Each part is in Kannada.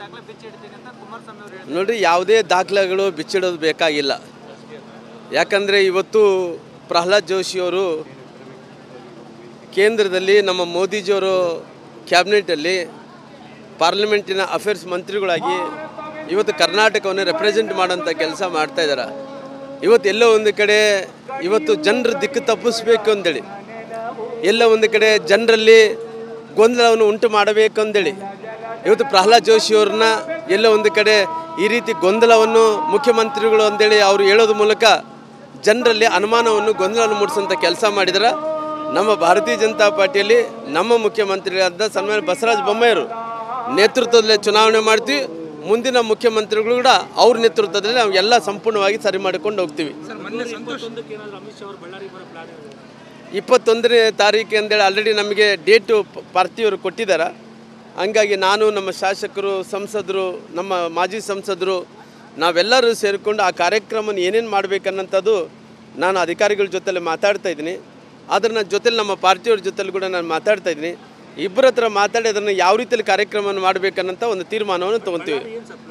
ದಾಖಲೆ ಬಿಚ್ಚಿಡ್ತೀನಿ ಅಂತ ಕುಮಾರಸ್ವಾಮಿ ಅವರು ಹೇಳಿದ್ರು ನೋಡ್ರಿ ಯಾವುದೇ ದಾಖಲೆಗಳು ಬಿಚ್ಚಿಡೋದು ಬೇಕಾಗಿಲ್ಲ ಯಾಕಂದರೆ ಇವತ್ತು ಪ್ರಹ್ಲಾದ್ ಜೋಶಿಯವರು ಕೇಂದ್ರದಲ್ಲಿ ನಮ್ಮ ಮೋದಿಜಿಯವರು ಕ್ಯಾಬಿನೆಟಲ್ಲಿ ಪಾರ್ಲಿಮೆಂಟಿನ ಅಫೇರ್ಸ್ ಮಂತ್ರಿಗಳಾಗಿ ಇವತ್ತು ಕರ್ನಾಟಕವನ್ನು ರೆಪ್ರೆಸೆಂಟ್ ಮಾಡೋಂಥ ಕೆಲಸ ಮಾಡ್ತಾ ಇದ್ದಾರೆ ಇವತ್ತು ಎಲ್ಲೋ ಒಂದು ಕಡೆ ಇವತ್ತು ಜನರ ದಿಕ್ಕು ತಪ್ಪಿಸ್ಬೇಕು ಅಂತೇಳಿ ಎಲ್ಲ ಒಂದು ಕಡೆ ಜನರಲ್ಲಿ ಗೊಂದಲವನ್ನು ಉಂಟು ಮಾಡಬೇಕು ಅಂತೇಳಿ ಇವತ್ತು ಪ್ರಹ್ಲಾದ್ ಜೋಶಿಯವ್ರನ್ನ ಎಲ್ಲ ಒಂದು ಕಡೆ ಈ ರೀತಿ ಗೊಂದಲವನ್ನು ಮುಖ್ಯಮಂತ್ರಿಗಳು ಅಂತೇಳಿ ಅವರು ಹೇಳೋದ್ರ ಮೂಲಕ ಜನರಲ್ಲಿ ಅನುಮಾನವನ್ನು ಗೊಂದಲವನ್ನು ಮೂಡಿಸೋಂಥ ಕೆಲಸ ಮಾಡಿದ್ರೆ ನಮ್ಮ ಭಾರತೀಯ ಜನತಾ ಪಾರ್ಟಿಯಲ್ಲಿ ನಮ್ಮ ಮುಖ್ಯಮಂತ್ರಿಗಳಾದ ಸನ್ಮಾನ್ಯ ಬಸವರಾಜ ಬೊಮ್ಮಾಯಿಯವರು ನೇತೃತ್ವದಲ್ಲಿ ಚುನಾವಣೆ ಮಾಡ್ತೀವಿ ಮುಂದಿನ ಮುಖ್ಯಮಂತ್ರಿಗಳು ಕೂಡ ಅವ್ರ ನೇತೃತ್ವದಲ್ಲಿ ನಾವು ಎಲ್ಲ ಸಂಪೂರ್ಣವಾಗಿ ಸರಿ ಮಾಡಿಕೊಂಡು ಹೋಗ್ತೀವಿ ಇಪ್ಪತ್ತೊಂದನೇ ತಾರೀಕು ಅಂತೇಳಿ ಆಲ್ರೆಡಿ ನಮಗೆ ಡೇಟು ಪ- ಪಾರ್ಥಿವರು ಕೊಟ್ಟಿದ್ದಾರೆ ಹಂಗಾಗಿ ನಾನು ನಮ್ಮ ಶಾಸಕರು ಸಂಸದರು ನಮ್ಮ ಮಾಜಿ ಸಂಸದರು ನಾವೆಲ್ಲರೂ ಸೇರಿಕೊಂಡು ಆ ಕಾರ್ಯಕ್ರಮನ ಏನೇನು ಮಾಡಬೇಕನ್ನಂಥದ್ದು ನಾನು ಅಧಿಕಾರಿಗಳ ಜೊತೆಲಿ ಮಾತಾಡ್ತಾ ಇದ್ದೀನಿ ಆದರೆ ನನ್ನ ಜೊತೆಲಿ ನಮ್ಮ ಪಾರ್ಟಿಯವ್ರ ಜೊತೆಲಿ ಕೂಡ ನಾನು ಮಾತಾಡ್ತಾ ಇದ್ದೀನಿ ಇಬ್ಬರ ಹತ್ರ ಮಾತಾಡಿ ಅದನ್ನು ಯಾವ ರೀತಿಯಲ್ಲಿ ಕಾರ್ಯಕ್ರಮವನ್ನು ಮಾಡಬೇಕನ್ನಂಥ ಒಂದು ತೀರ್ಮಾನವನ್ನು ತೊಗೊತೀವಿ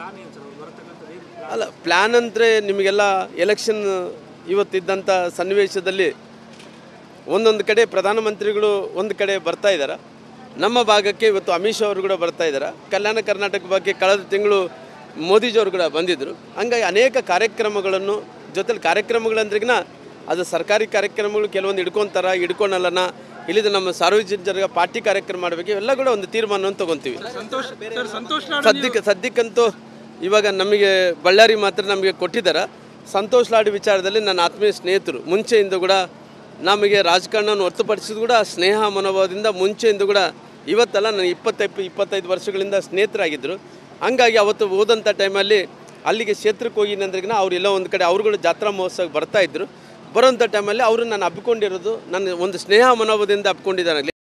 ಅಲ್ಲ ಪ್ಲ್ಯಾನ್ ಅಂದರೆ ನಿಮಗೆಲ್ಲ ಎಲೆಕ್ಷನ್ ಇವತ್ತಿದ್ದಂಥ ಸನ್ನಿವೇಶದಲ್ಲಿ ಒಂದೊಂದು ಕಡೆ ಪ್ರಧಾನಮಂತ್ರಿಗಳು ಒಂದು ಕಡೆ ಬರ್ತಾ ಇದ್ದಾರೆ ನಮ್ಮ ಭಾಗಕ್ಕೆ ಇವತ್ತು ಅಮಿತ್ ಶಾ ಅವರು ಕೂಡ ಬರ್ತಾ ಇದ್ದಾರೆ ಕಲ್ಯಾಣ ಕರ್ನಾಟಕ ಬಗ್ಗೆ ಕಳೆದ ತಿಂಗಳು ಮೋದಿಜಿಯವರು ಕೂಡ ಬಂದಿದ್ದರು ಹಂಗಾಗಿ ಅನೇಕ ಕಾರ್ಯಕ್ರಮಗಳನ್ನು ಜೊತೆಲಿ ಕಾರ್ಯಕ್ರಮಗಳಂದ್ರಿಗಿನ ಅದು ಸರ್ಕಾರಿ ಕಾರ್ಯಕ್ರಮಗಳು ಕೆಲವೊಂದು ಹಿಡ್ಕೊತಾರ ಹಿಡ್ಕೊಳಲ್ಲನ ಇಲ್ಲಿದ ನಮ್ಮ ಸಾರ್ವಜನಿಕರಿಗೆ ಪಾರ್ಟಿ ಕಾರ್ಯಕ್ರಮ ಮಾಡಬೇಕು ಇವೆಲ್ಲ ಕೂಡ ಒಂದು ತೀರ್ಮಾನವನ್ನು ತೊಗೊತೀವಿ ಸಂತೋಷ್ ಸರ್ ಸಂತೋಷ್ ಸದ್ಯಕ್ಕೆ ಸದ್ಯಕ್ಕಂತೂ ಇವಾಗ ನಮಗೆ ಬಳ್ಳಾರಿ ಮಾತ್ರ ನಮಗೆ ಕೊಟ್ಟಿದ್ದಾರೆ ಸಂತೋಷ್ ಲಾಡ್ ವಿಚಾರದಲ್ಲಿ ನನ್ನ ಆತ್ಮೀಯ ಸ್ನೇಹಿತರು ಮುಂಚೆಯಿಂದ ಕೂಡ ನಮಗೆ ರಾಜಕಾರಣವನ್ನು ಹೊರತುಪಡಿಸಿದ್ರು ಕೂಡ ಸ್ನೇಹ ಮನೋಭಾವದಿಂದ ಮುಂಚೆಯಿಂದ ಕೂಡ ಇವತ್ತಲ್ಲ ನಾನು ಇಪ್ಪತ್ತೈದು ಇಪ್ಪತ್ತೈದು ವರ್ಷಗಳಿಂದ ಸ್ನೇಹಿತರಾಗಿದ್ದರು ಹಂಗಾಗಿ ಅವತ್ತು ಹೋದಂಥ ಟೈಮಲ್ಲಿ ಅಲ್ಲಿಗೆ ಕ್ಷೇತ್ರಕ್ಕೆ ಹೋಗಿನಂದ್ರಿಗಿನ ಅವರೆಲ್ಲ ಒಂದು ಕಡೆ ಅವ್ರುಗಳು ಜಾತ್ರಾ ಮಹೋತ್ಸವಕ್ಕೆ ಬರ್ತಾ ಇದ್ದರು ಬರೋಂಥ ಟೈಮಲ್ಲಿ ಅವರು ನಾನು ಹಬ್ಕೊಂಡಿರೋದು ನನ್ನ ಒಂದು ಸ್ನೇಹ ಮನೋಭಾವದಿಂದ ಹಬ್ಕೊಂಡಿದ್ದಾರೆ